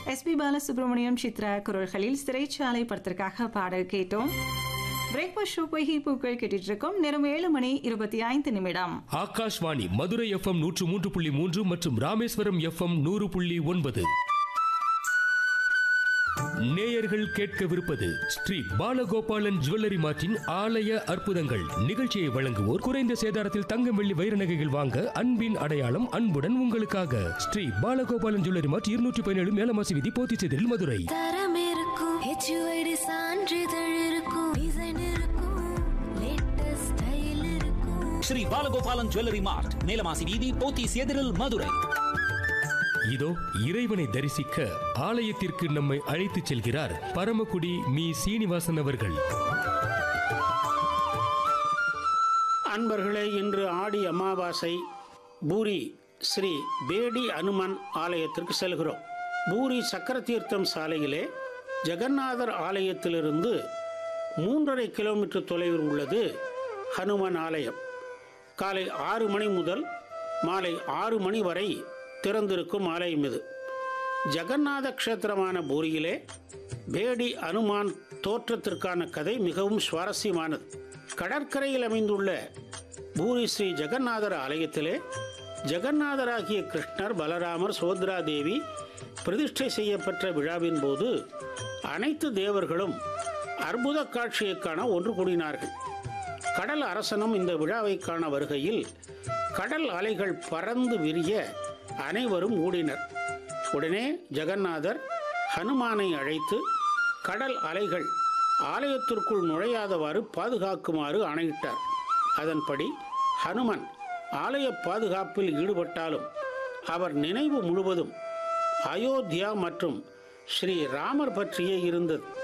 SP Balasubramaniam Chitra குரல்களில் சிறைச்சாலை படத்திற்காக பாடல் கேட்டோம் பிரேக்ஃபாஸ்ட் ஷோ பொய்கி பூக்கள் கேட்டுட்டு இருக்கோம் நேரம் ஏழு மணி இருபத்தி ஐந்து நிமிடம் ஆகாஷ்வாணி மதுரை எஃப்எம் நூற்று மூன்று புள்ளி மூன்று மற்றும் ராமேஸ்வரம் எஃப்எம் நூறு புள்ளி ஒன்பது நேயர்கள் கேட்கவிருப்பது ஸ்ரீ பாலகோபாலன் ஜுவல்லரி மார்ட்டின் ஆலய அற்புதங்கள் நிகழ்ச்சியை வழங்குவோர் குறைந்த சேதாரத்தில் தங்கம் வெள்ளி வைர நகைகள் வாங்க அன்பின் அடையாளம் அன்புடன் உங்களுக்காக ஸ்ரீ பாலகோபாலன் ஜுவல்லரி மார்ட் இருநூற்றி பதினேழு மேலமாசி விதி போத்திச்செதில் மதுரை தரம் இருக்கும் ஹெச்யூஐடி சான்றிதழ் இருக்கும் டிசைன் இருக்கும் லேட்டஸ்ட் ஸ்டைல் இருக்கும் ஸ்ரீ பாலகோபாலன் ஜுவல்லரி மார்ட் மேலமாசி வீதி போத்தீஸ் எதிரில் மதுரை இதோ இறைவனை தரிசிக்க ஆலயத்திற்கு நம்மை அழைத்துச் செல்கிறார் பரமக்குடி மீ சீனிவாசன் அவர்கள் அன்பர்களே இன்று ஆடி அமாவாசை பூரி ஸ்ரீ பேடி அனுமன் ஆலயத்திற்கு செல்கிறோம் பூரி சக்கரதீர்த்தம் சாலையிலே ஜெகநாதர் ஆலயத்திலிருந்து மூன்றரை கிலோமீட்டர் தொலைவில் உள்ளது ஹனுமன் ஆலயம் காலை ஆறு மணி முதல் மாலை ஆறு மணி வரை திறந்திருக்கும் ஆலயம் இது ஜெகநாத க்ஷேத்திரமான பூரியிலே பேடி அனுமான் தோற்றத்திற்கான கதை மிகவும் சுவாரஸ்யமானது கடற்கரையில் அமைந்துள்ள பூரி ஸ்ரீ ஜெகநாதர் ஆலயத்திலே ஜெகநாதராகிய கிருஷ்ணர் பலராமர் சுபத்ரா தேவி பிரதிஷ்டை செய்யப்பட்ட விழாவின் போது அனைத்து தேவர்களும் அற்புத காட்சியை காண ஒன்று கூடினார்கள் கடல் அரசனும் இந்த விழாவை காண வருகையில் கடல் அலைகள் பறந்து விரிய அனைவரும் ஓடினர் உடனே ஜெகநாதர் ஹனுமானை அழைத்து கடல் அலைகள் ஆலயத்திற்குள் நுழையாதவாறு பாதுகாக்குமாறு ஆணையிட்டார் அதன்படி ஹனுமன் ஆலய பாதுகாப்பில் ஈடுபட்டாலும் அவர் நினைவு முழுவதும் அயோத்தியா மற்றும் ஸ்ரீ ராமர் பற்றியே இருந்தது